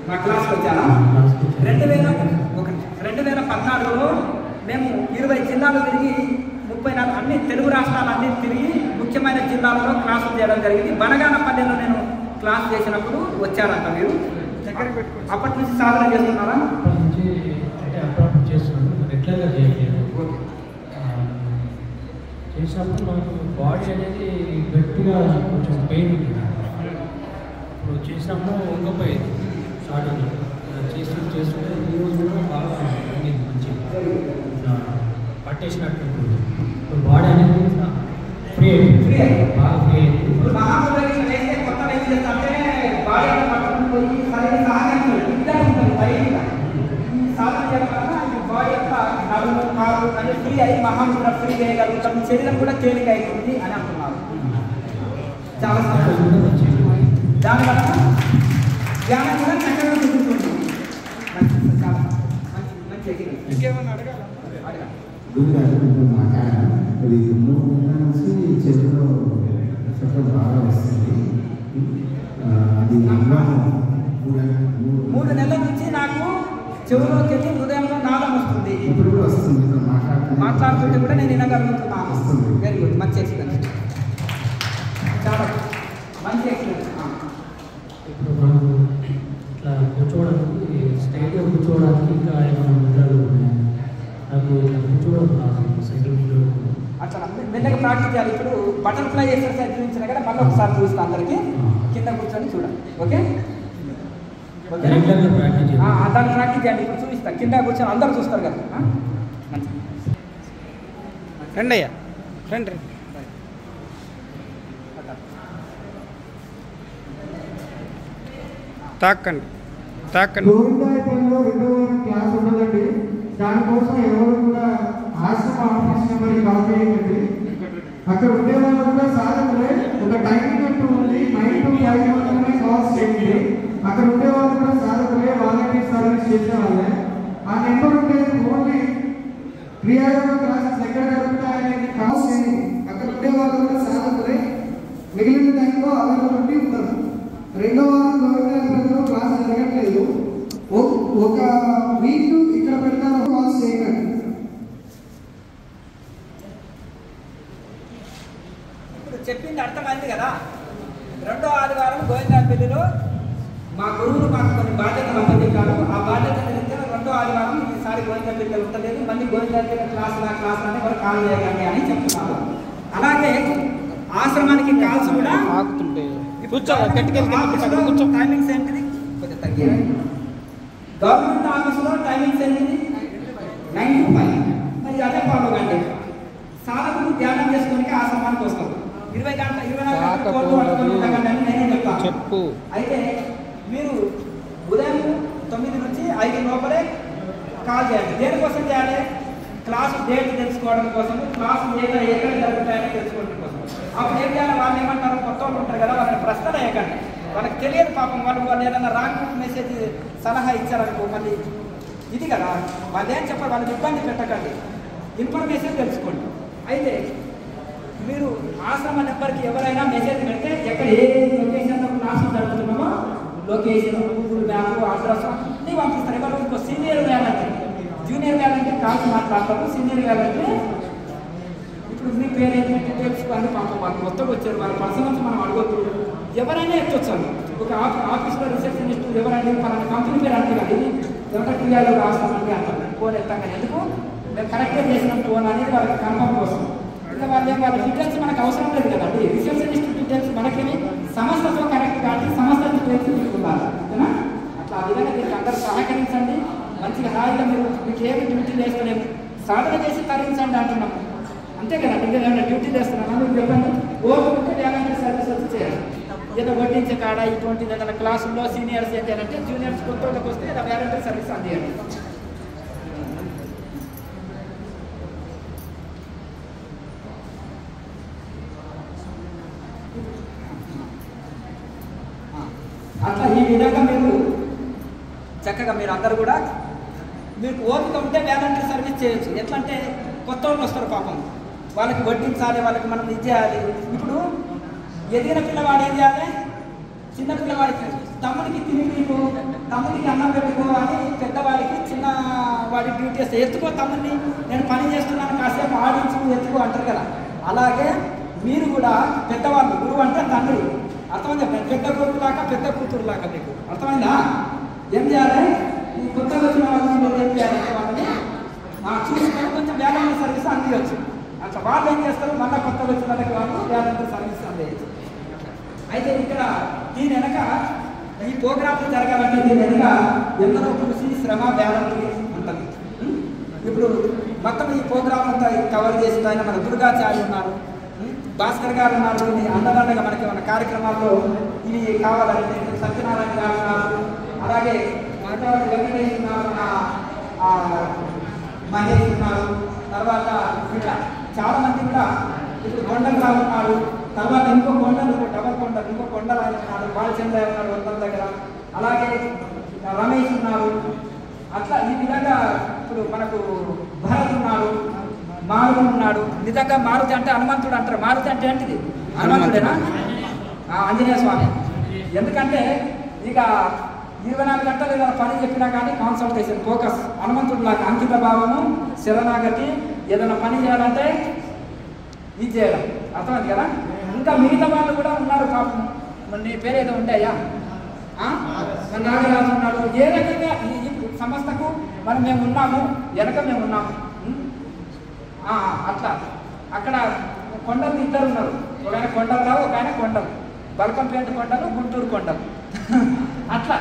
నా క్లాస్కి వచ్చారా రెండు వేల ఒక రెండు వేల పద్నాలుగులో మేము ఇరవై జిల్లాలు తిరిగి ముప్పై నాలుగు అన్ని తెలుగు రాష్ట్రాలన్నీ తిరిగి ముఖ్యమైన జిల్లాలలో క్లాసులు చేయడం జరిగింది బనగానపల్లెలో నేను క్లాస్ చేసినప్పుడు వచ్చారంట మీరు అప్పటి నుంచి సాధన చేస్తున్నారా అప్పటి నుంచి అంటే అప్పుడప్పుడు చేస్తున్నాను రెగ్యులర్గా చేయట్లేదు ఆ, చేసినప్పుడు నాకు బాడీ అనేది గట్టిగా కొంచెం పెయిన్ ఉంటుంది ఇప్పుడు చేసినప్పుడు వంగపోయేది స్టార్టింగ్లో చేస్తూ చేస్తుంటే ఈ రోజు కూడా బాగా వంగింది మంచిగా ఇట్లా పట్టేసినట్టు ఉంటుంది ఇప్పుడు బాడీ అనేది ఇట్లా ఫ్రీ అయింది Free అయింది. బాగా ఫ్రీ అయింది ఇప్పుడు మహాపురుషులు వేస్తే కొత్త ఏం చేస్తారంటే బాడీ అంతా పట్టుకుని పోయి సరైన సహకరించాలి ఇద్దరు ఉంటుంది బయట ఈ సాధన చేయడం వల్ల ఈ బాడీ అంతా నడుము కాలు అని ఫ్రీ అయ్యి మహాముద్ర ఫ్రీ చేయగలుగుతాం మీ శరీరం కూడా తేలిక అవుతుంది అని అంటున్నారు చాలా సంతోషం కూడా మంచిగా దానివల్ల ధ్యానం కూడా చక్కగా కుదురుతుంది మంచి చాలా మంచి మంచి ఎగిరి. ఇంకేమన్నా అడగాల అడగాలి గురుగారు ఇప్పుడు మాట్లాడాను అది మూడు నెలల నుంచి చెరువులో చెప్పడం బాగా వస్తుంది ఆ, అది అన్నం మూడు- మూడు నెలల నుంచి నాకు చెవులోకి వెళ్ళి హృదయంలో నాదం వస్తుంది ఇప్పుడు కూడా వస్తుంది ఇక్కడ మాట్లాడుతుంటే మాట్లాడుతుంటే కూడా నేను వినగలుగుతున్నాను వస్తుంది. వెరీ గుడ్ మంచి ఎక్స్పీరియన్స్ చాలా మంచి ఎక్స్పీరియన్స్ ఇప్పుడు మనకు ఇట్లా కూర్చోవడానికి స్టైల్గా కూర్చోవడానికి ఇంకా ఏమైనా ముద్రలు ఉన్నాయి నాకు ఇట్లా కూర్చోవడం రాదు సైకిల్ కూర్చోవడం అట్లా మె- మెల్లగా ప్రాక్టీస్ చేయాలి ఇప్పుడు బటర్ఫ్లై ఎక్సర్సైజ్ చూపించిన కదా మళ్ళీ ఒకసారి చూస్తాను అందరికి కింద కూర్చొని చూడండి ఓకే ఓకే రెగ్యులర్గా ప్రాక్టీస్ ఆ, చేయాలి దాన్ని ప్రాక్టీస్ చేయండి ఇప్పుడు చూపిస్తా కింద కూర్చొని అందరూ చూస్తారు కదా ఆ? మంచిది. రండి అయ్యా రండి రండి తాకండి తాకండి గోవిందాయపల్లిలో రెండో వారం క్లాస్ ఉండదండి దానికోసం ఎవరు కూడా ఆశ్రమ ఆఫీస్ నెంబర్కి కాల్ చేయండి అక్కడ ఉండే వాళ్ళు కూడా సాధకులే ఒక టైమింగ్ అంటూ ఉంది నైన్ టు ఫైవ్ మాత్రమే కాల్స్ చేయండి అక్కడ ఉండే వాళ్ళు కూడా సాధకులే వాలంటీర్ సర్వీస్ చేసే వాళ్ళే ఆ నెంబర్ ఉండేది ఓన్లీ క్రియాయోగ క్లాసెస్ ఎక్కడ జరుగుతాయనేది కాల్స్ చేయండి అక్కడ ఉండే వాళ్ళు కూడా సాధకులే మిగిలిన టైంలో అవైలబిలిటీ ఉండదు రెండో వారం గవర్నమెంట్ క్లాస్ జరగట్లేదు ఒ- ఒక వీక్ ఇక్కడ పెడతారు కాల్స్ చేయకండి ఇప్పుడు చెప్పింది అర్థమైంది కదా రెండో ఆదివారం గోవిందాపల్లిలో మా గురువులు మాకు కొన్ని బాధ్యతలు అప్పచెప్పారు ఆ బాధ్యత నిమిత్తం రెండో ఆదివారం ఈసారి గోవిందాపల్లి ఉంటలేదు మళ్ళీ గోవిందాపల్లి క్లాస్ నా క్లాస్ అని ఎవరు కాల్ చేయకండి అని చెప్తున్నారు అలాగే ఆశ్రమానికి కాల్స్ కూడా ఆకుతుంటే కూర్చో గట్టికెళ్ళి కింద కూర్చో అక్కడ కూర్చో టైమింగ్స్ ఏంటిది కొంచెం తగ్గాయి గవర్నమెంట్ ఆఫీసులో టైమింగ్స్ ఏంటిది నైన్ టు ఫైవ్ మరి అదే ఫాలో కండి సాధకులు ధ్యానం చేసుకోనికి ఆశ్రమానికి వస్తారు ఇరవై గంటల ఇరవై నాలుగు గంటలు కోర్టు పట్టుకొని ఉండకండి అని నేనే చెప్తాను చెప్పు అయితే మీరు ఉదయం తొమ్మిది నుంచి ఐదు లోపలే కాల్ చేయాలి దేనికోసం చేయాలి క్లాసు డేట్ తెలుసుకోవడం కోసం క్లాసు ఎక్కడ ఎక్కడ జరుగుతాయని తెలుసుకోవడం కోసం అప్పుడు ఏం చేయాలి వాళ్ళు ఏమంటారు కొత్త వాళ్ళు ఉంటారు కదా వాళ్ళని ప్రశ్నలు వేయకండి వాళ్ళకి తెలియదు పాపం వాళ్ళు వాళ్ళు ఏదైనా రాంగ్ మెసేజ్ సలహా ఇచ్చారనుకో మళ్ళీ ఇది కదా వాళ్ళు ఏం చెప్పారు వాళ్ళని ఇబ్బంది పెట్టకండి ఇన్ఫర్మేషన్ తెలుసుకోండి అయితే మీరు ఆశ్రమ నెంబర్కి ఎవరైనా మెసేజ్ పెడితే ఎక్కడ ఏ లొకేషన్లో క్లాసులు జరుగుతున్నామో లొకేషన్ గూగుల్ మ్యాప్ అడ్రస్ అన్నీ పంపిస్తారు ఎవరు ఇంకో సీనియర్ వ్యాలంటే జూనియర్ వ్యాలంటే కాల్స్ మాట్లాడతారు సీనియర్ వ్యాలంటే ఇప్పుడు మీ పేరు ఏంటి మీ డీటెయిల్స్ అన్ని పంపం వాళ్ళు కొత్తగా వచ్చారు వాళ్ళ పర్సనల్స్ మనం అడగొద్దు ఎవరైనా ఎత్తొచ్చు అండి ఒక ఆఫ్ ఆఫీస్లో రిసెప్షనిస్ట్ ఎవరైనా పలానా కంపెనీ పేరు అంటే కదా ఇది వెంకటప్రియాలో రాస్తామండి అంటారు ఫోన్ ఎత్తాం కానీ ఎందుకు మేము కరెక్ట్గా చేసిన ఫోన్ అనేది వాళ్ళకి కన్ఫర్మ్ కోసం ఇంకా వాళ్ళు ఏం వాళ్ళ డీటెయిల్స్ మనకు అవసరం లేదు కదండి రిసెప్షనిస్ట్ డీటెయిల్స్ మనకేమి సంస్థతో కరెక్ట్ కానీ సంస్థ డీటెయిల్స్ మీకు ఉండాలి ఓకేనా అట్లా ఆ విధంగా దీనికి అందరూ సహకరించండి మంచిగా హాయిగా మీరు మీకు ఏమి డ్యూటీ చేస్తలేము సాధన చేసి తరించండి అంటున్నాం అంతే కదా ఇంకా ఏమైనా డ్యూటీ చేస్తున్నాను మీరు చెప్పండి ఓపిక వ్యాలంటీ సర్వీస్ వచ్చి చేయాలి ఏదో వడ్డించే కాడ ఇటువంటి ఏదైనా క్లాసుల్లో సీనియర్స్ ఏం చేయాలంటే జూనియర్స్ కొత్త వాళ్ళకి వస్తే ఏదో వ్యాలంటీ సర్వీస్ అందియండి అట్లా ఈ విధంగా మీరు చక్కగా మీరు అందరు కూడా మీకు ఓపిక ఉంటే వ్యాలంటీ సర్వీస్ చేయొచ్చు ఎట్లా అంటే కొత్త వాళ్ళు వస్తారు పాపం వాళ్ళకి వడ్డించాలి వాళ్ళకి మనం ఇది చేయాలి ఇప్పుడు ఎదిగిన పిల్లవాడు ఏం చేయాలి చిన్న పిల్లవాడికి తమ్ముడికి తిని నీకు తమ్ముడికి అన్నం పెట్టుకో అని పెద్దవాడికి చిన్న వాడి డ్యూటీ వేస్తే ఎత్తుకో తమ్ముడిని నేను పని చేస్తున్నాను కాసేపు ఆడించు ఎత్తుకో అంటారు కదా అలాగే మీరు కూడా పెద్దవాళ్ళు గురువు అంటే తండ్రి అర్థమైందా పెద్ద పెద్ద కొడుకు లాగా పెద్ద కూతురు లాగా మీకు అర్థమైందా ఏం చేయాలి ఈ కొత్తగా వచ్చిన వాళ్ళని మీరు ఏం చేయాలంటే వాళ్ళని ఆ, చూసుకొని కొంచెం వ్యాలంటీ సర్వీస్ అందించవచ్చు అట్లా వాళ్ళు ఏం చేస్తారు మళ్ళీ కొత్తగా వచ్చిన వాళ్ళకి వాళ్ళు వ్యాలంటీ సర్వీస్ అందించచ్చు అయితే ఇక్కడ దీని వెనక ఈ ప్రోగ్రామ్ జరగాలంటే దీని వెనక ఎందరో కృషి శ్రమ వ్యాలంటీ ఉంటుంది ఉం? ఇప్పుడు మొత్తం ఈ ప్రోగ్రామ్ అంతా కవర్ చేసిన ఆయన మన దుర్గాచార్య ఉన్నారు ఉం? భాస్కర్ గారు ఉన్నారు ఇది అండదండగా మనకి మన కార్యక్రమాల్లో ఇవి కావాలంటే సత్యనారాయణ గారు ఉన్నారు అలాగే మాట్లాడే వెంకటేష్ ఉన్నారు ఆ- ఆ మహేష్ ఉన్నారు తర్వాత ఇట్లా చాలా మంది కూడా ఇప్పుడు కొండలరావు ఉన్నాడు తర్వాత ఇంకో కొండలు డబల్ కొండలు ఇంకో కొండలు ఆయన ఉన్నాడు బాలచంద్ర ఉన్నాడు వందల దగ్గర అలాగే రమేష్ ఉన్నారు అట్లా ఈ విధంగా ఇప్పుడు మనకు భరత్ ఉన్నాడు మారుతి ఉన్నాడు నిజంగా మారుతి అంటే హనుమంతుడు అంటారు మారుతి అంటే ఏంటిది హనుమంతుడేనా ఆ, ఆంజనేయ స్వామి ఎందుకంటే ఇక ఇరవై నాలుగు గంటలు ఏదైనా పని చెప్పినా కానీ కాన్సల్టేషన్ ఫోకస్ హనుమంతుడు లాగా అంకిత భావము శరణాగతి ఏదైనా పని చేయాలంటే ఇది చేయడం అర్థమైంది కదా ఇంకా మిగతా వాళ్ళు కూడా ఉన్నారు పాపం మరి నీ పేరు ఏదో ఉంటాయా ఆ? మరి నాగరాజు ఉన్నాడు ఏ రకంగా ఈ ఈ సంస్థకు మరి మేము ఉన్నాము వెనక మేము ఉన్నాము ఉం? ఆ, అట్లా అక్కడ కొండలు ఇద్దరు ఉన్నారు ఒక ఆయన కొండలరావు ఒక ఆయన కొండలు బల్కంపేట కొండలు గుంటూరు కొండలు అట్లా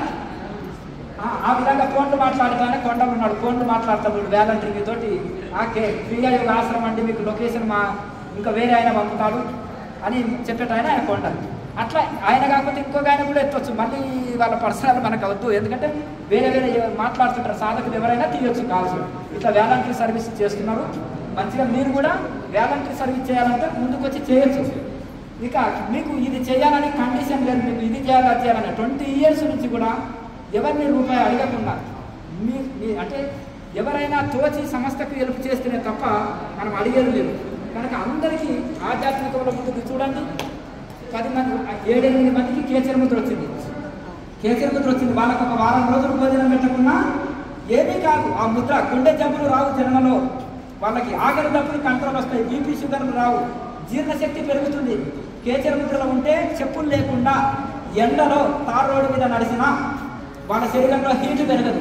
ఆ, ఆ విధంగా ఫోన్లు మాట్లాడుతానే కొండలు ఉన్నాడు ఫోన్లు మాట్లాడతాడు వీడు వ్యాలంటరీ తోటి ఓకే ఫ్రీగా యోగ ఆశ్రమం అండి మీకు లొకేషన్ మా ఇంకా వేరే ఆయన పంపుతాడు అని చెప్పేట ఆయన ఆయన కొండలు అట్లా ఆయన కాకపోతే ఇంకొక ఆయన కూడా ఎత్తవచ్చు మళ్ళీ వాళ్ళ పర్సనల్ మనకు అవద్దు ఎందుకంటే వేరే వేరే ఎవ- మాట్లాడుతుంటారు సాధకులు ఎవరైనా తీయొచ్చు కాల్సి ఇట్లా వ్యాలంటరీ సర్వీస్ చేస్తున్నారు మంచిగా మీరు కూడా వ్యాలంటరీ సర్వీస్ చేయాలంటే ముందుకు వచ్చి చేయొచ్చు ఇక మీకు ఇది చేయాలని కండిషన్ లేదు మీకు ఇది చేయాలి అది చేయాలని ట్వంటీ ఇయర్స్ నుంచి కూడా ఎవరిని రూపాయి అడగకుండా మీ మీ అంటే ఎవరైనా తోచి సంస్థకు హెల్ప్ చేస్తేనే తప్ప మనం అడిగేది లేదు కనుక అందరికీ ఆధ్యాత్మికంలో ముందుకు చూడండి పది మంది ఏడెనిమిది మందికి కేచర ముద్ర వచ్చింది కేచర ముద్ర వచ్చింది వాళ్ళకు ఒక వారం రోజులు భోజనం పెట్టకున్నా ఏమీ కాదు ఆ ముద్ర గుండె జబ్బులు రావు జన్మలో వాళ్ళకి ఆఖరి డబ్బులు కంట్రోల్ వస్తాయి బీపీ షుగర్లు రావు జీర్ణశక్తి పెరుగుతుంది కేచర ముద్రలో ఉంటే చెప్పులు లేకుండా ఎండలో తార్ రోడ్డు మీద నడిచినా వాళ్ళ శరీరంలో హీట్ పెరగదు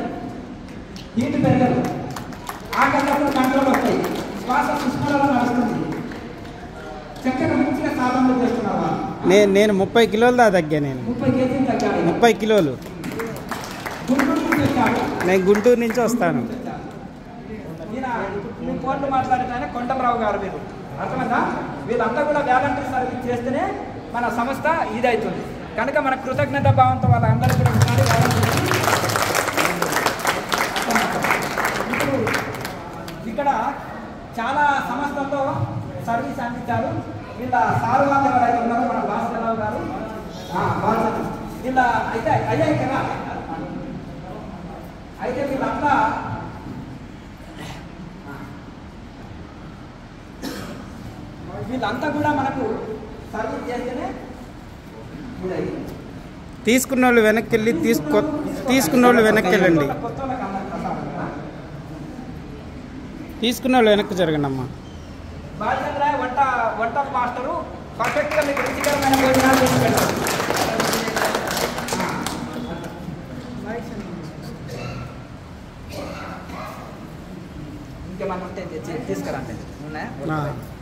హీట్ పెరగదు ఆఖరి డబ్బులు కంట్రోల్ వస్తాయి శ్వాస సుష్మలలో నడుస్తుంది చక్కగా మంచిగా సాధనలు చేస్తున్నారు వాళ్ళు నేను నేను ముప్పై కిలోలు దా తగ్గా నేను ముప్పై కేజీలు తగ్గాలి ముప్పై కిలోలు గుంటూరు నుంచి వచ్చాడు నేను గుంటూరు నుంచి వస్తాను ఈయన మీ ఫోన్లు మాట్లాడితే కొండలరావు గారు మీరు అర్థమైందా వీళ్ళంతా కూడా వ్యాలంటరీ సర్వీస్ చేస్తేనే మన సంస్థ ఇదవుతుంది కనుక మన కృతజ్ఞత భావంతో వాళ్ళందరూ కూడా ఉండాలి volunteers. ఇప్పుడు ఇక్కడ చాలా సంస్థల్లో సర్వీస్ అందించారు వీళ్ళ సారు వాళ్ళు ఎవరైతే ఉన్నారో మన భాస్కరరావు గారు ఆ, భాస్కర్. వీళ్ళ అయితే అయ్యాయి కదా అయితే వీళ్ళంతా వీళ్ళంతా కూడా మనకు సర్వీస్ చేస్తేనే ఇదైంది. తీసుకున్న వాళ్ళు వెనక్కి వెళ్ళి తీసుకో తీసుకున్న వాళ్ళు వెనక్కి వెళ్ళండి కొత్త వాళ్ళకి అందరికి ప్రసాదం కదా. తీసుకున్న వాళ్ళు వెనక్కి జరగండి అమ్మా బాలచంద్ర వంట వంట మాస్టరు పర్ఫెక్ట్గా మీకు రుచికరమైన భోజనాలు చేసి పెడతారు ఇంకేమన్నా ఉంటే తెచ్చి తీసుకురండి ఉన్నాయా ఆ.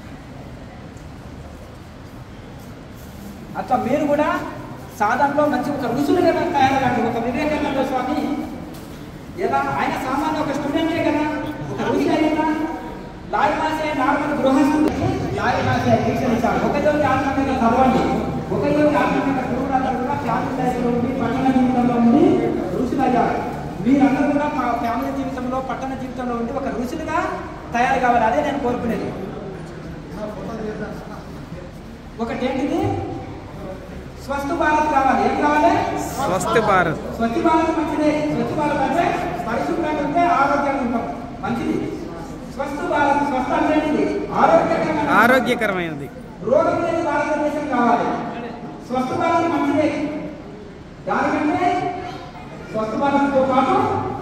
అట్లా మీరు కూడా సాధనలో మంచి ఒక రుసులుగా తయారకండి ఒక వివేకానంద స్వామి ఎలా ఆయన సామాన్య ఒక స్టూడెంటే కదా ఒక రుచి అయినా లాయి మాసే నార్మల్ గృహస్థుడికి లాయి మాసే దీక్షలు ఇచ్చాడు ఒక యోగి ఆత్మీయంగా చదవండి ఒక యోగి ఆత్మీయంగా గురువులందరూ కూడా ఫ్యామిలీ లైఫ్లో ఉండి పట్టణ జీవితంలో ఉండి ఋషులు అయ్యారు మీరందరూ కూడా మా ఫ్యామిలీ జీవితంలో పట్టణ జీవితంలో ఉండి ఒక ఋషులుగా తయారు కావాలి అదే నేను కోరుకునేది ఒకటి ఏంటిది స్వస్థ భారత్ కావాలి ఏం కావాలి స్వస్థ భారత్ స్వచ్ఛ భారత్ మంచిదే స్వచ్ఛ భారత్ అంటే పరిశుభ్రంగా ఉంటే ఆరోగ్యంగా ఉంటాం మంచిది స్వస్థ భారత్ స్వస్థ అంటే ఏంటిది? ఆరోగ్యకరమైన ఆరోగ్యకరమైనది రోగం లేని భారతదేశం కావాలి స్వస్థ భారత్ మంచిదే స్వచ్ఛ భారత్తో పాటు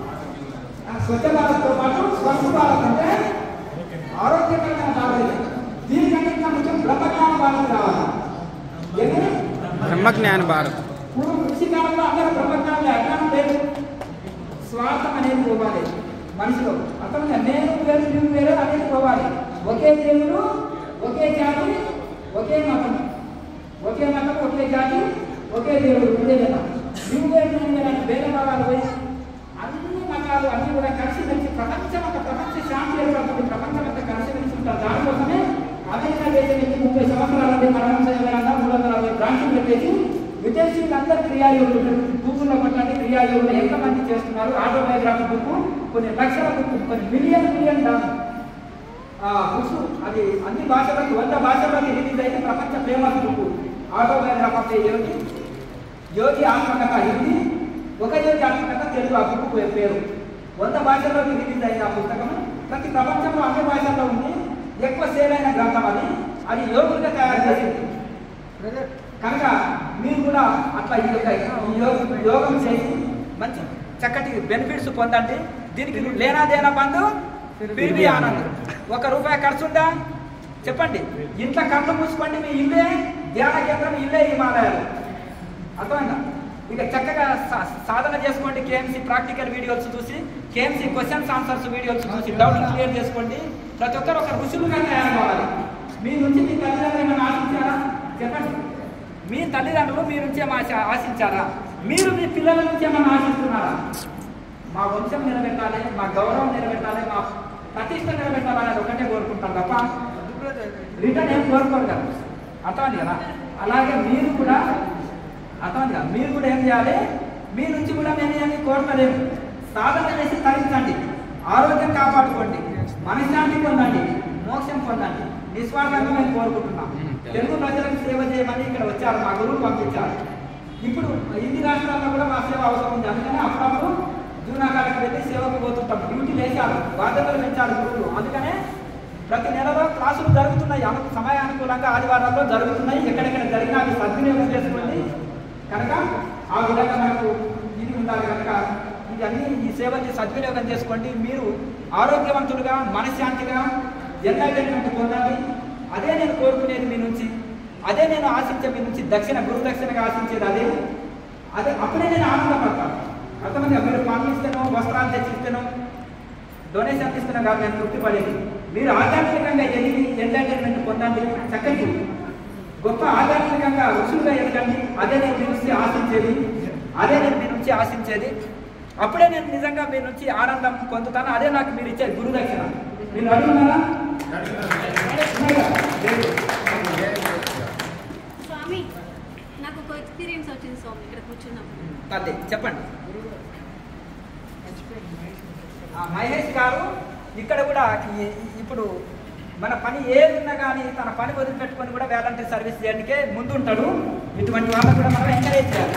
ఆ స్వచ్ఛ భారత్తో పాటు స్వచ్ఛ భారత్ అంటే ఆరోగ్యకరమైన భారత్ దీనికంటే ఇంకా ముఖ్యం బ్రహ్మజ్ఞాన భారత్ రావాలి ఏంటి? బ్రహ్మజ్ఞాన భారత్ పూర్వం కృషి కాలంలో అందరూ బ్రహ్మజ్ఞానులు అజ్ఞానం లేదు స్వార్థం అనేది పోవాలి మనిషిలో అర్థంగా నేను వేరు నువ్వు వేరు అనేది పోవాలి ఒకే దేవుడు ఒకే జాతి ఒకే మతం ఒకే మతం ఒకే జాతి ఒకే దేవుడు ఒకే మతం నువ్వు వేరు నువ్వు వేరు అనే భేదభావాలు పోయి అన్ని మతాలు అన్ని కూడా కలిసి కలిసి ప్రపంచం ఒక ప్రపంచ శాంతి ఏర్పడుతుంది ప్రపంచం అంతా కలిసి కలిసి ఉంటారు దానికోసమే అమెరికా దేశం నుంచి ముప్పై సంవత్సరాల నుండి మరణం చేయగలన్నా మూడు వందల అరవై బ్రాంచులు పెట్టేసి విదేశీయులందరూ క్రియాయోగులు గూగుల్లో కొట్టండి క్రియాయోగులు ఎంతమంది చేస్తున్నారు ఆటోబయోగ్రఫీ బుక్ కొన్ని లక్షల బుక్ కొన్ని మిలియన్ మిలియన్ బుక్స్ అది అన్ని భాషలకి వంద భాషల్లోకి రిలీజ్ అయితే ప్రపంచ famous book autobiography of a yogi యోగి ఆత్మకథ హిందీ ఒక యోగి ఆత్మకథ తెలుగు ఆ బుక్ పేరు వంద భాషల్లోకి రిలీజ్ అయిన ఆ పుస్తకం ప్రతి ప్రపంచంలో అన్ని భాషల్లో ఉంది ఎక్కువ సేల్ అయిన గ్రంథం అది అది యోగులుగా తయారు చేసింది కనుక మీరు కూడా అట్లా ఈ యొక్క ఈ యోగ యోగం చేసి మంచి చక్కటి బెనిఫిట్స్ పొందండి దీనికి లేనాదేనా బంధు పిరివి ఆనందం ఒక రూపాయి ఖర్చు ఉందా చెప్పండి ఇంట్లో కళ్ళు మూసుకోండి మీ ఇల్లే ధ్యాన కేంద్రం ఇల్లే హిమాలయాలు అర్థమైందా ఇక చక్కగా సా- సాధన చేసుకోండి కేఎంసీ ప్రాక్టికల్ వీడియోస్ చూసి కేఎంసీ క్వశ్చన్స్ ఆన్సర్స్ వీడియోస్ చూసి డౌట్ క్లియర్ చేసుకోండి ప్రతి ఒక్కరు ఒక ఋషులుగా తయారు కావాలి మీ నుంచి మీ తల్లిదండ్రులు ఏమైనా ఆశించారా చెప్పండి మీ తల్లిదండ్రులు మీ నుంచి ఏమైనా ఆశ- ఆశించారా మీరు మీ పిల్లల నుంచి ఏమైనా ఆశిస్తున్నారా మా వంశం నిలబెట్టాలి మా గౌరవం నిలబెట్టాలి మా ప్రతిష్ట నిలబెట్టాలి అనేది ఒకటే కోరుకుంటాం తప్ప రిటర్న్ ఏం కోరుకోరు కదా అర్థమైంది కదా అలాగే మీరు కూడా అర్థమైంది కదా మీరు కూడా ఏం చేయాలి మీ నుంచి కూడా మేము ఏమి కోరతలేము సాధన చేసి తరించండి ఆరోగ్యం కాపాడుకోండి మనశ్శాంతి పొందండి మోక్షం పొందండి నిస్వార్థంగా మేము కోరుకుంటున్నాం తెలుగు ప్రజలకు సేవ చేయమని ఇక్కడ వచ్చారు మా గురువు పంపించారు ఇప్పుడు హిందీ రాష్ట్రాల్లో కూడా మా సేవ అవసరం ఉంది అందుకని అప్పుడప్పుడు జూనాగారికి వెళ్ళి సేవకు పోతుంటాం డ్యూటీ వేశారు బాధ్యతలు పెంచారు గురువులు అందుకనే ప్రతి నెలలో క్లాసులు జరుగుతున్నాయి అను సమయానుకూలంగా ఆదివారాల్లో జరుగుతున్నాయి ఎక్కడెక్కడ జరిగినా అవి సద్వినియోగం చేసుకోండి కనుక ఆ విధంగా మనకు ఇది ఉండాలి కనుక ఇవన్నీ ఈ సేవల్ని సద్వినియోగం చేసుకోండి మీరు ఆరోగ్యవంతులుగా మనశ్శాంతిగా ఎన్లైటైన్మెంట్ పొందాలి అదే నేను కోరుకునేది మీ నుంచి అదే నేను ఆశించే మీ నుంచి దక్షిణ గురు దక్షిణగా ఆశించేది అదే అదే అప్పుడే నేను ఆనందపడతాను అర్థమైంది మీరు పనులు ఇస్తేనో వస్త్రాలు తెచ్చిస్తేనో డొనేషన్ ఇస్తున్నా కాదు నేను తృప్తి పడేది మీరు ఆధ్యాత్మికంగా ఎదిగి ఎంటర్టైన్మెంట్ పొందండి చక్కటి గొప్ప ఆధ్యాత్మికంగా రుచులుగా ఎదగండి అదే నేను మీ నుంచి ఆశించేది అదే నేను మీ నుంచి ఆశించేది అప్పుడే నేను నిజంగా మీ నుంచి ఆనందం పొందుతాను అదే నాకు మీరు ఇచ్చే గురు దక్షిణ మీరు అడుగున్నారా ఉన్నారా? లేదు. స్వామి నాకు ఒక ఎక్స్పీరియన్స్ వచ్చింది స్వామి ఇక్కడ కూర్చున్నప్పుడు అదే చెప్పండి ఆ మహేష్ గారు ఇక్కడ కూడా ఈ- ఇప్పుడు మన పని ఏది ఉన్నా కానీ తన పని వదిలిపెట్టుకొని కూడా వాలంటీర్ సర్వీస్ చేయడానికే ముందు ఉంటాడు ఇటువంటి వాళ్ళకు కూడా మనం ఎంకరేజ్ చేయాలి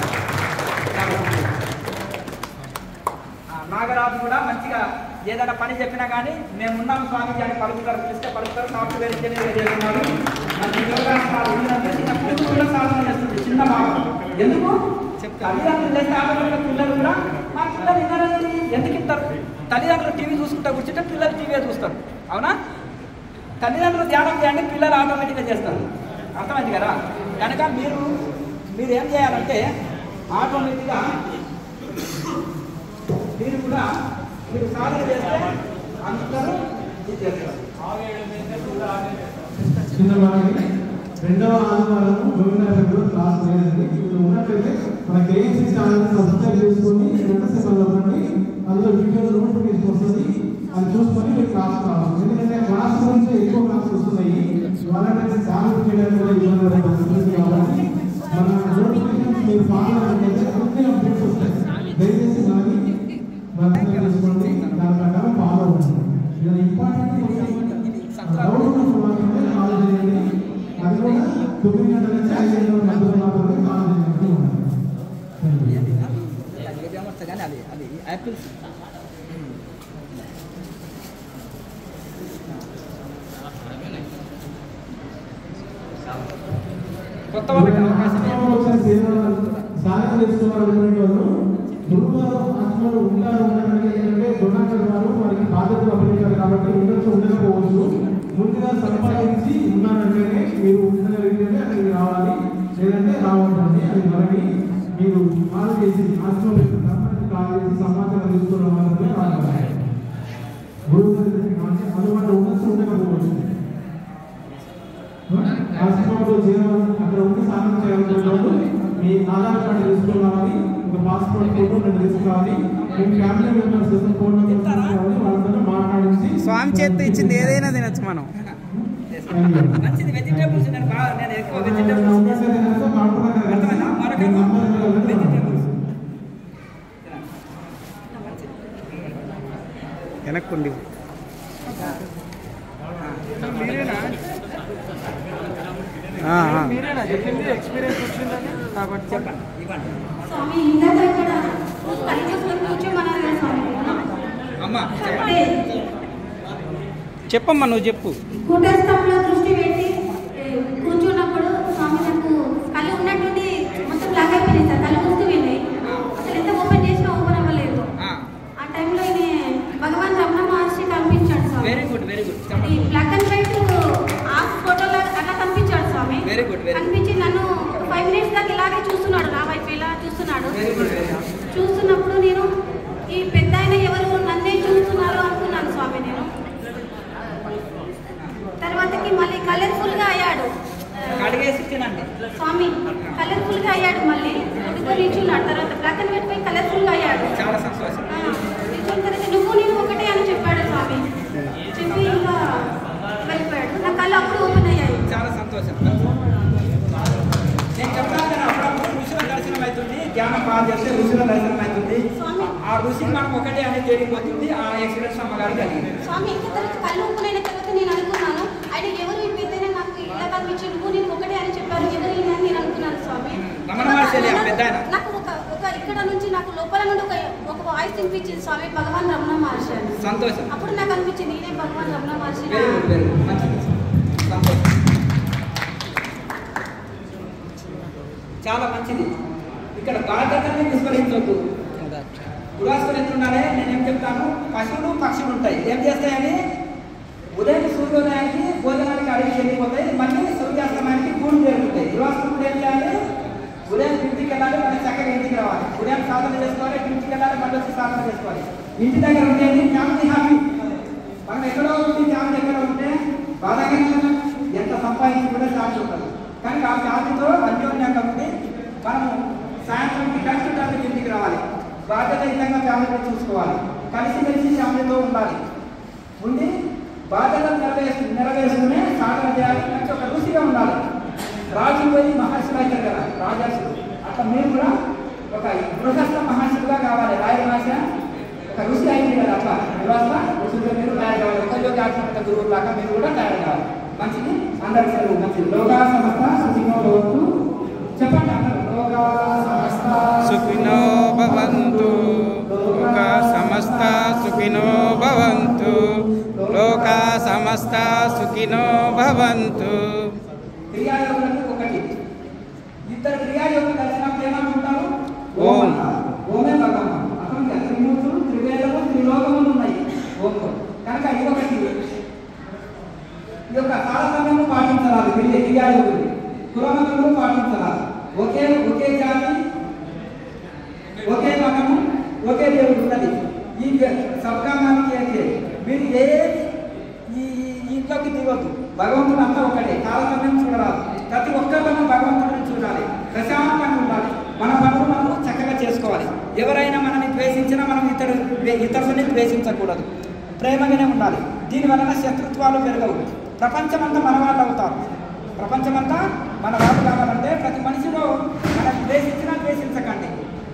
ఆ నాగరాజు కూడా మంచిగా ఏదైనా పని చెప్పినా కానీ మేము ఉన్నాం స్వామి అని పలుకుతారు పిలిస్తే పలుకుతారు సాఫ్ట్వేర్ ఇంజనీర్ చేస్తున్నారు మన యోగా సార్ ఉందంటే చిన్న కూతురు కూడా సాధన చేస్తుంది చిన్న బాబు ఎందుకు తల్లిదండ్రులు చేస్తే ఆటోమేటిక్గా పిల్లలు కూడా మా పిల్లలు వినాలని ఎందుకు ఇస్తారు తల్లిదండ్రులు టీవీ చూసుకుంటా కూర్చుంటే పిల్లలు టీవీ చూస్తారు అవునా తల్లిదండ్రులు ధ్యానం చేయండి పిల్లలు ఆటోమేటిక్గా చేస్తారు అర్థమైంది కదా కనుక మీరు మీరు ఏం చేయాలంటే ఆటోమేటిక్గా మీరు కూడా మీరు సాధన చేస్తే అందరూ ఇది చేస్తారు చిన్నవాడికి రెండవ ఆదివారం గోవిందరాజు క్లాస్ లేదండి ఇప్పుడు ఉన్నట్లయితే మన కేఎస్సీ ఛానల్ సబ్స్క్రైబ్ చేసుకొని గంట సేపల్లో ఉండి అందులో వీడియోలో నోటిఫికేషన్ వస్తుంది అది చూసుకొని మీరు క్లాస్ రావాలి ఎందుకంటే క్లాస్ గురించి ఎక్కువ క్లాస్ వస్తున్నాయి వాళ్ళంటే ఛానల్ చేయడానికి కూడా ఇబ్బంది పడుతుంది కాబట్టి మన నోటిఫికేషన్స్ మీరు ఫాలో అయితే అన్ని అప్డేట్స్ వస్తాయి దయచేసి మనకి వర్క్ చేసుకోండి దాని ప్రకారం ఫాలో అవ్వండి ఇది ఇంపార్టెంట్ డౌట్ ఉన్నప్పుడు మాత్రమే కాల్ చేయండి అది కూడా తొమ్మిది గంటల నుంచి ఐదు గంటల మధ్యలో మాత్రమే కాల్ చేయండి కానీ అది అది యాపిల్స్ కొత్త వాళ్ళకి అవకాశం సాధన చేస్తున్నారు గురువారం బాధ్యతలు అప్పగించారు కాబట్టి ఉండొచ్చు ఉండకపోవచ్చు ముందుగా సంపాదించి ఉన్నారంటేనే మీరు ఉండగలిగితేనే అక్కడికి రావాలి లేదంటే రావద్దండి అది మనకి మీరు కాల్ చేసి ఆశ్రమం కాల్ చేసి సమాచారం తీసుకున్న వాళ్ళని రావాలి గురువు గారి దగ్గరికి అంటే అందుబాటు ఉండొచ్చు ఉండకపోవచ్చు ఆశ్రమంలో చేరాలి అక్కడ ఉండి స్నానం చేయాలనుకుంటున్నారు మీ ఆధార్ కార్డు తీసుకురావాలి ఒక పాస్పోర్ట్ ఫోటో రెండు తీసుకురావాలి మీ ఫ్యామిలీ మెంబర్స్ ఫోన్ నెంబర్ తీసుకురావాలి వాళ్ళతో మాట్లాడించి స్వామి చేత్తో ఇచ్చింది ఏదైనా తినచ్చు మనం మంచిది వెజిటేబుల్స్ నేను బాగా నేను ఎక్కువ వెజిటేబుల్స్ అర్థమైందా మరొకేమో వెజిటేబుల్స్ వెనక్కుండి ఆ, ఆ. చెప్పండి ఇవ్వండి స్వామి ఇందాక ఇక్కడ కళ్ళు మూసుకొని కూర్చోమన్నారు కదా స్వామి అమ్మ అంటే చెప్పమ్మా నువ్వు చెప్పు కూటస్థంలో దృష్టి పెట్టి ఏ, కూర్చున్నప్పుడు స్వామి నాకు కళ్ళు ఉన్నట్టుండి మొత్తం బ్లాక్ అయిపోయినాయి సార్ కళ్ళు మూస్తూ వెళ్ళాయి అసలు ఎంత ఓపెన్ చేసినా ఓపెన్ అవ్వలేదు ఆ టైంలో ఈయన భగవాన్ రమణ మహర్షి కనిపించాడు స్వామి వెరీ గుడ్ వెరీ గుడ్ ఈ చెప్పండి బ్లాక్ అండ్ వైట్ ఆ ఫోటోలో అట్లా కనిపించాడు స్వామి Very good, very good. కనిపించి నన్ను ఒక ఫైవ్ మినిట్స్ దాకా ఇలాగే చూస్తున్నాడు నా వైపు ఇలా చూస్తున్నాడు వెరీ గుడ్ వెరీ గుడ్ చూస్తున్నప్పుడు నేను ఈ పెద్ద ఆయన ఎవరు నన్నే చూస్తున్నారు అనుకున్నాను స్వామి నేను తర్వాతకి మళ్ళీ కలర్ఫుల్ గా అయ్యాడు కడిగేసి తినండి స్వామి కలర్ఫుల్ గా అయ్యాడు మళ్ళీ ఉడుకొని నిల్చున్నాడు తర్వాత బ్లాక్ అండ్ వైట్ పోయి కలర్ఫుల్ గా అయ్యాడు చాలా సంతోషం ఆ, నిల్చున్న తర్వాత నువ్వు నేను ఒకటే అని చెప్పాడు స్వామి చెప్పి ఇంకా వెళ్ళిపోయాడు నా కళ్ళు అప్పుడు ఓపెన్ అయ్యాయి చాలా సంతోషం నేను చెప్పాను కదా అప్పుడప్పుడు ఋషుల దర్శనం అవుతుంది ధ్యానం బాగా చేస్తే ఋషుల దర్శనం అవుతుంది స్వామి ఆ ఋషి మనం ఒకటే అని తెలియపోతుంది ఆ ఎక్స్పీరియన్స్ అమ్మగారు కలిగింది స్వామి ఇంకా తర్వాత కళ్ళు ఓపెన్ అయిన తర్వాత నేను అనుకున్నాను ఆయన ఎవరు ఈ పెద్దనే నాకు ఇలా కనిపించి నువ్వు నేను ఒకటే అని చెప్పారు ఎవరు ఈయన అని నేను అనుకున్నాను స్వామి రమణ మహర్షి ఆ పెద్ద ఆయన. నాకు ఒక ఒక ఇక్కడ నుంచి నాకు లోపల నుండి ఒక ఒక వాయిస్ వినిపించింది స్వామి భగవాన్ రమణ మహర్షి అని సంతోషం అప్పుడు నాకు అనిపించింది నేనే Bhagavan Ramana Maharshi very good very good మంచిది సంతోషం చాలా మంచిది ఇక్కడ బాధ్యతని విస్మరించొద్దు గురాస్తులు ఎట్లుండాలి నేనేం చెప్తాను పశువులు పక్షులు ఉంటాయి ఏం చేస్తాయని ఉదయం సూర్యోదయానికి భోజనానికి అడిగి వెళ్ళిపోతాయి మళ్ళీ సూర్యాస్తమానికి గూడు చేరుకుంటాయి గృహస్థులు ఏం చేయాలి ఉదయం ఇంటికి వెళ్ళాలి మళ్ళీ చక్కగా ఇంటికి రావాలి ఉదయం సాధన చేసుకోవాలి ఇంటికి వెళ్ళాలి మళ్ళీ వచ్చి సాధన చేసుకోవాలి ఇంటి దగ్గర ఉండేది ఫ్యామిలీ హ్యాపీ మనం ఎక్కడో ఉండి ఫ్యామిలీ ఎక్కడో ఉంటే బాధాకరంగా ఉంటుంది. ఎంత సంపాదించి కూడా ఫ్యామిలీ ఉంటుంది కానీ ఆ ఫ్యామిలీతో అన్యోన్యంగా ఉండి మనము సాయంత్రం కలిసి టైంకి ఇంటికి రావాలి బాధ్యతయుతంగా ఫ్యామిలీని చూసుకోవాలి కలిసి కలిసి ఫ్యామిలీతో ఉండాలి ఉండి బాధ్యతలు నెరవేర్చు నెరవేర్చుకునే సాధన చేయాలి మంచి ఒక రుచిగా ఉండాలి రాజు పోయి మహర్షులు అవుతారు కదా రాజర్షులు అట్లా మీరు కూడా ఒక గృహస్థ మహర్షులుగా కావాలి రాయ భాష ఒక ఋషి అయింది కదా అట్లా గృహస్థ ఋషులుగా మీరు తయారు కావాలి ఒక యోగాత్మక గురువు లాగా మీరు కూడా తయారు కావాలి మంచిది అందరి సెలవు మంచిది లోకా సమస్త సుఖినో భవంతు చెప్పండి అందరూ లోకా సమస్త సుఖినో భవంతు లోక సమస్త సుఖినో భవంతు లోక సమస్త సుఖినో భవంతు క్రియాయోగులకు ఒకటి ఇద్దరు క్రియాయోగులు కలిసినప్పుడు ఏమనుకుంటారు ఓం. అంటారు. ఓమే భగవాన్ అతను త్రిమూర్తులు త్రివేదము త్రిలోకములు ఉన్నాయి ఓంలో కనుక ఇది ఒకటి ఈ యొక్క తారతమ్యము పాటించాలి క్రియ క్రియాయోగులు కులమతము పాటించాలి ఒకే ఒకే జాతి ఒకే మతము ఒకే దేవుడు ఉన్నది ఈ సబ్కామానికి అయితే మీరు ఏ ఈ ఈ ఇంట్లోకి దిగొద్దు భగవంతుడు అంతా ఒకటే తారతమ్యం చూడరాదు ప్రతి ఒక్కరిలోనూ భగవంతుడిని చూడాలి ప్రశాంతంగా ఉండాలి మన పనులు మనం చక్కగా చేసుకోవాలి ఎవరైనా మనల్ని ద్వేషించినా మనం ఇతరు ఇతరులని ద్వేషించకూడదు ప్రేమగానే ఉండాలి దీని వలన శత్రుత్వాలు పెరగవు ప్రపంచమంతా మన వాళ్ళు అవుతారు ప్రపంచమంతా మన వాళ్ళు కావాలంటే ప్రతి మనిషిలో మనం ద్వేషించినా ద్వేషించకండి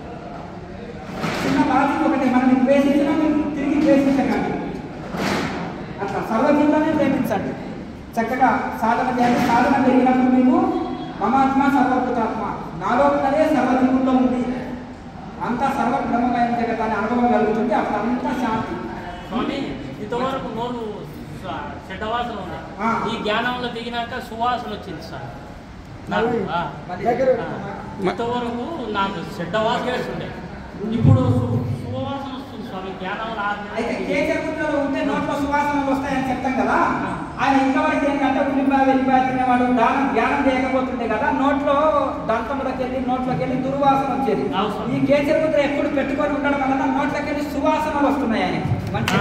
చిన్న బాధ్యత ఒకటి మనం ద్వేషించినా మీరు తిరిగి ద్వేషించకండి అట్లా సర్వజీవులనే ప్రేమించండి చక్కగా సాధన చేయాలి సాధన పెరిగినప్పుడు మీకు మమాత్మ సర్వభూతాత్మ నాలో ఉన్నదే సర్వజీవుల్లో ఉంది అంతా సర్వ బ్రహ్మమయం జగత్ అనే అనుభవం కలుగుతుంది అప్పుడు అంతా శాంతి స్వామి ఇంతవరకు నోరు స- చెడ్డవాసన ఉంది ఆ. ఈ జ్ఞానంలో దిగినాక సువాసన వచ్చింది సార్ నాకు ఆ. మళ్ళీ ఆ. ఇంతవరకు నాకు చెడ్డవాసన వేస్తుండే ఇప్పుడు సు- సువాసన వస్తుంది వస్తుంది స్వామి జ్ఞానం ఆరు అయితే నెలలు కేసరి ముద్రలో ఉంటే నోట్లో సువాసనలు వస్తాయని చెప్తాం కదా ఆయన ఇంతవరకు ఏంటంటే ఉల్లిపాయ వెల్లిపాయ తినేవాడు దానం ధ్యానం చేయకపోతుండే కదా నోట్లో దంతంలోకి వెళ్ళి నోట్లోకి వెళ్ళి దుర్వాసన వచ్చేది అవసరం. ఈ కేసరి ముద్ర ఎప్పుడు పెట్టుకొని ఉండడం వలన నోట్లోకి వెళ్ళి సువాసనలు వస్తున్నాయి ఆయన మంచి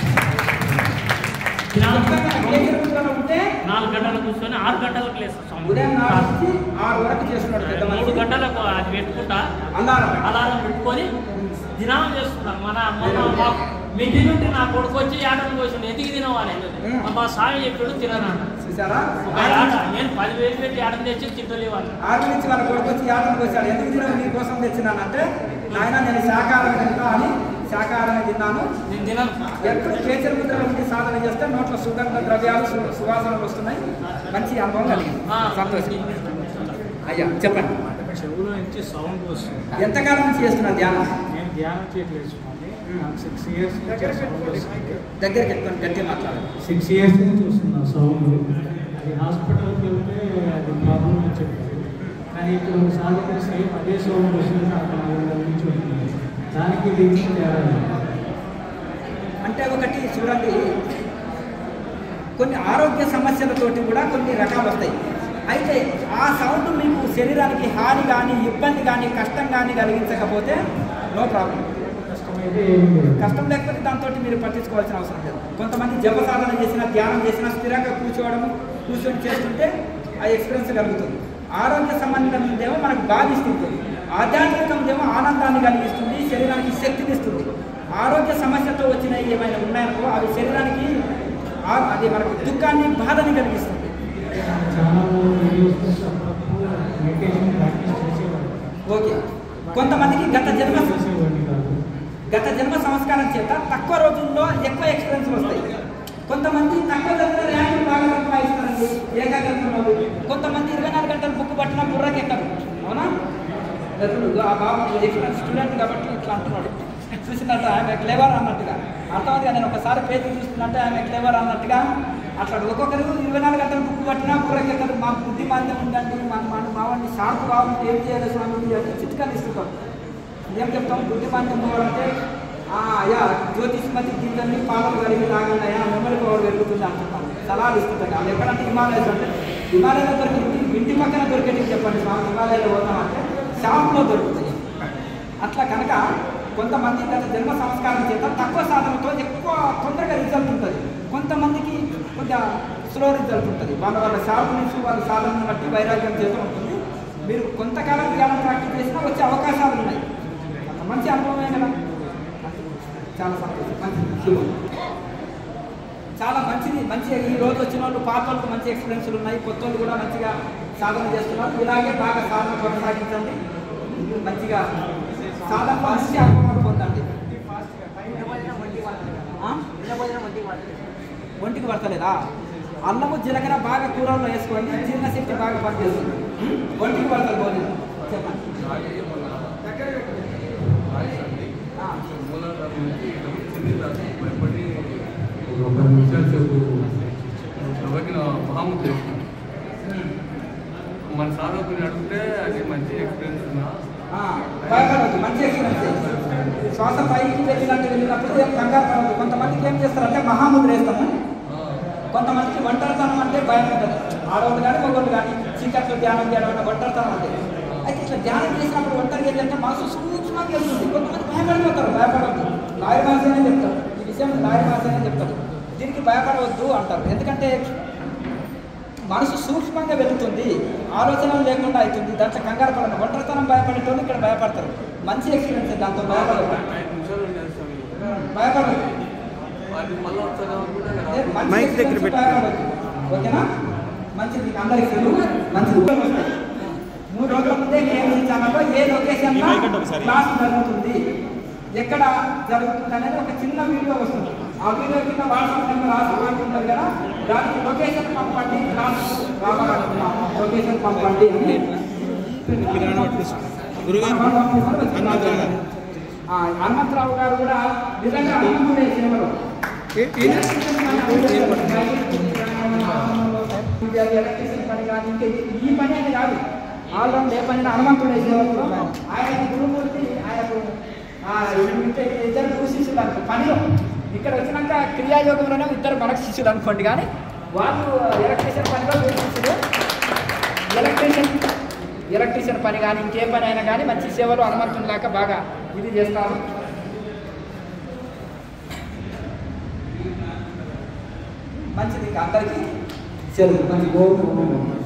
కేసరి ముద్రలో ఉంటే నాలుగు గంటలు కూర్చొని ఆరు గంటలకు లేస్తాం స్వామి ఉదయం నాలుగు నుంచి ఆరు వరకు చేస్తున్నాడు పెద్ద మూడు మనిషి గంటలకు అది పెట్టుకుంటా అల్లారం అలారం పెట్టుకొని దినాలు చేస్తున్నాం మన మన మా- మీ తినుంటే నా కొడుకు వచ్చి ఏడని కోసిండు ఎందుకు తినవాలి మా స్వామి చెప్పాడు తినను చూసారా ఒక ఏట నేను పదివేలు పెట్టి ఏడని తెచ్చి తింటలేవాలి ఆరు నుంచి వాళ్ళ కొడుకు వచ్చి యాత్రకు వచ్చాడు ఎందుకు తినవు నీ కోసం తెచ్చినానంటే నాయన నేను శాకాహారం తింటా అని శాకాహారం తిన్నాను నేను తినను ఎప్పుడు కేచర ముద్ర ఉండి సాధన చేస్తే నోట్లో సుగంధ ద్రవ్యాలు సు- సువాసనలు వస్తున్నాయి మంచి అనుభవం కలిగింది ఆ, సంతోషం అయ్యా చెప్పండి చెవులో నుంచి సౌండ్ వస్తుంది ఎంతకాలం నుంచి చేస్తున్నారు ధ్యానం నేను ధ్యానం చేయట్లేదు స్వామి నాకు సిక్స్ ఇయర్స్ నుంచి సౌండ్ వస్తుంది దగ్గరికి ఎక్కువ గట్టిగా మాట్లాడాలి సిక్స్ ఇయర్స్ నుంచి చూస్తున్నా సౌండ్ అది హాస్పిటల్కి వెళ్తే అది ప్రాబ్లం అని చెప్పారు కానీ ఇప్పుడు సాధన సేమ్ అదే సౌండ్ వస్తుంది నాకు నాలుగు నెలల నుంచి ఉంటుంది దానికి దీనికి తేడా లేదు. అంటే ఒకటి చూడండి కొన్ని ఆరోగ్య సమస్యలతోటి కూడా కొన్ని రకాలు వస్తాయి అయితే ఆ సౌండ్ మీకు శరీరానికి హాని కానీ ఇబ్బంది కానీ కష్టం కానీ కలిగించకపోతే నో ప్రాబ్లం కష్టమైతే ఏమీ లేదు కష్టం లేకపోతే దాంతో మీరు పట్టించుకోవాల్సిన అవసరం లేదు కొంతమంది జప సాధన చేసిన ధ్యానం చేసిన స్థిరంగా కూర్చోవడం కూర్చొని చేస్తుంటే ఆ ఎక్స్పీరియన్స్ కలుగుతుంది ఆరోగ్య సంబంధమైనదేమో మనకు బాధిస్తుంది ఆధ్యాత్మికమేమో ఆనందాన్ని కలిగిస్తుంది శరీరానికి శక్తిని ఇస్తుంది ఆరోగ్య సమస్యతో వచ్చినవి ఏమైనా ఉన్నాయనుకో అవి శరీరానికి ఆ- అది మనకు దుఃఖాన్ని బాధని కలిగిస్తుంది చాలా వీడియోస్ చూసి అప్పుడప్పుడు మెడిటేషన్ ప్రాక్టీస్ చేసేవాడు ఓకే కొంతమందికి గత జన్మ చేసేవాడిని కాదు గత జన్మ సంస్కారం చేత తక్కువ రోజుల్లో ఎక్కువ ఎక్స్పీరియన్స్ వస్తాయి కొంతమంది తక్కువ జన్మ ర్యాంకులు బాగా సంపాదిస్తారండి ఏకాగ్రత వాళ్ళు కొంతమంది ఇరవై నాలుగు గంటలు బుక్ పట్టిన బుర్రకి ఎక్కరు అవునా ఎప్పుడు ఆ బాబు ఎక్స్పీరియన్స్ స్టూడెంట్ కాబట్టి ఇట్లా అంటున్నాడు చూసినట్టు ఆమె క్లేవర్ అన్నట్టుగా అర్థమైంది నేను ఒకసారి పేజీ చూస్తున్నట్టే ఆమె క్లేవర్ అన్నట్టుగా అట్లా ఒక్కొక్కరు ఇరవై నాలుగు గంటలు బుక్ పట్టినా బుర్రకి ఎక్కరు మా బుద్ధి మాంద్యం ఉందండి మన మన మావాడిని షార్ప్ కావాలంటే ఏం చేయాలి స్వామి అంటే చిట్కాలు ఇస్తుంటాం ఏం చెప్తాం బుద్ధిమాన్యం పోవాలంటే ఆ, అయ్యా జ్యోతిష్మతి గింజల్ని పాలలు కలిగి తాగండి అయ్యా మెమరీ పవర్ పెరుగుతుంది అంటున్నాం సలహాలు ఇస్తుంటాం అది ఎక్కడంటే హిమాలయస్ అంటే హిమాలయాలో దొరికి ఇంటి ఇంటి పక్కన దొరికేటి చెప్పండి స్వామి హిమాలయాలో పోతామంటే షాప్లో దొరుకుతాయి అట్లా కనుక కొంతమంది గత జన్మ సంస్కారం చేత తక్కువ సాధనతో ఎక్కువ తొందరగా రిజల్ట్ ఉంటుంది కొంతమందికి కొద్దిగా స్లో రిజల్ట్ ఉంటుంది వాళ్ళ వాళ్ళ షార్ప్నెస్ వాళ్ళ సాధనను బట్టి వైరాగ్యం చేస్తూ ఉంటుంది మీరు కొంతకాలం ధ్యానం ప్రాక్టీస్ చేసినా వచ్చే అవకాశాలు ఉన్నాయి అంత మంచి అనుభవమే కదా చాలా సంతోషం మంచిది శుభం. చాలా మంచిది మంచిగా ఈ రోజు వచ్చిన వాళ్ళు పాత వాళ్ళకి మంచి ఎక్స్పీరియన్స్లు ఉన్నాయి కొత్త వాళ్ళు కూడా మంచిగా సాధన చేస్తున్నారు ఇలాగే బాగా సాధన కొనసాగించండి మంచిగా సాధన మంచి అనుభవాలు పొందండి ఆ? ఒంటికి పడతలేదా అల్లము జీలకర్ర బాగా కూరల్లో వేసుకోండి జీర్ణశక్తి బాగా పనిచేస్తుంది ఒంటికి పడతలు భోజనం చెప్పండి ఆ. ఒక నిమిషాలు సేపు ఎవరికి మహాముద్ర మన సాధకుని అడిగితే అది మంచి ఎక్స్పీరియన్స్ ఉన్నా ఆ, భయపడవద్దు మంచి ఎక్స్పీరియన్స్ శ్వాస పైకి వెళ్ళినట్టు వెళ్ళినప్పుడు ఏం కంగారు పడవద్దు కొంతమందికి ఏం చేస్తారంటే మహాముద్ర వేస్తాము కొంతమందికి ఒంటరితనం అంటే భయం ఉంటుంది ఆడవాళ్ళు కానీ మగవాళ్ళు కానీ చీకట్లో ధ్యానం చేయడం అంటే ఒంటరితనం అంటే అయితే ఇట్లా ధ్యానం చేసినప్పుడు ఒంటరిగా ఏంటంటే మనసు సూక్ష్మంగా వెళ్తుంది కొంతమంది భయపడిపోతారు భయపడవద్దు లాయర్ భాషనే చెప్తారు ఈ విషయం లాయర్ భాషనే చెప్తారు దీనికి భయపడవద్దు అంటారు ఎందుకంటే మనసు సూక్ష్మంగా వెళుతుంది ఆలోచనలు లేకుండా అవుతుంది దాంట్లో కంగారు పడను ఒంటరితనం భయపడేటోళ్ళు ఇక్కడ భయపడతారు మంచి ఎక్స్పీరియన్స్ దాంతో భయపడదు ఐదు నిమిషాలు చేస్తాను భయపడదు అది మళ్ళీ వస్తాను అదే మంచి మైక్ దగ్గర experience పెట్టు. భయపడొద్దు. ఓకేనా మంచిది మీకు అందరికి తెలుగు మంచిది వస్తాయి. మూడు రోజుల ముందే కేఎంసీ ఛానల్లో ఏ లొకేషన్ క్లాస్ జరుగుతుంది ఎక్కడ జరుగుతుంది అనేది ఒక చిన్న వీడియో వస్తుంది ఆ వీడియో కింద వాట్సాప్ నెంబర్ రాసి ఉంటుంది కదా దానికి లొకేషన్ పంపండి క్లాస్ రావాలనుకున్నాము లొకేషన్ పంపండి అని ఆ, హనుమంతరావు గారు కూడా నిజంగా హనుమంతుడే సేవలు ఎలక్ట్రిసిటీ పని కానీ ఇంకా ఈ పని అని కాదు ఆల్రౌండ్ ఏ పని హనుమంతుడే సేవలు ఆయన గురుమూర్తి ఆయనకు ఆ, ఇద్దరు ఇద్దరు కృషి శిష్యులు అనుకో పనిలో ఇక్కడ వచ్చినాక క్రియాయోగంలోనే ఇద్దరు మనకు శిష్యులు అనుకోండి కానీ వాళ్ళు ఎలక్ట్రీషియన్ పనిలో వీళ్ళు శిష్యులు ఎలక్ట్రీషియన్ ఎలక్ట్రీషియన్ పని కానీ ఇంకే పని అయినా కానీ మంచి సేవలు హనుమంతుని లాగా బాగా ఇది చేస్తారు మంచిది ఇంకా అందరికీ సెలవు మనకి గోవు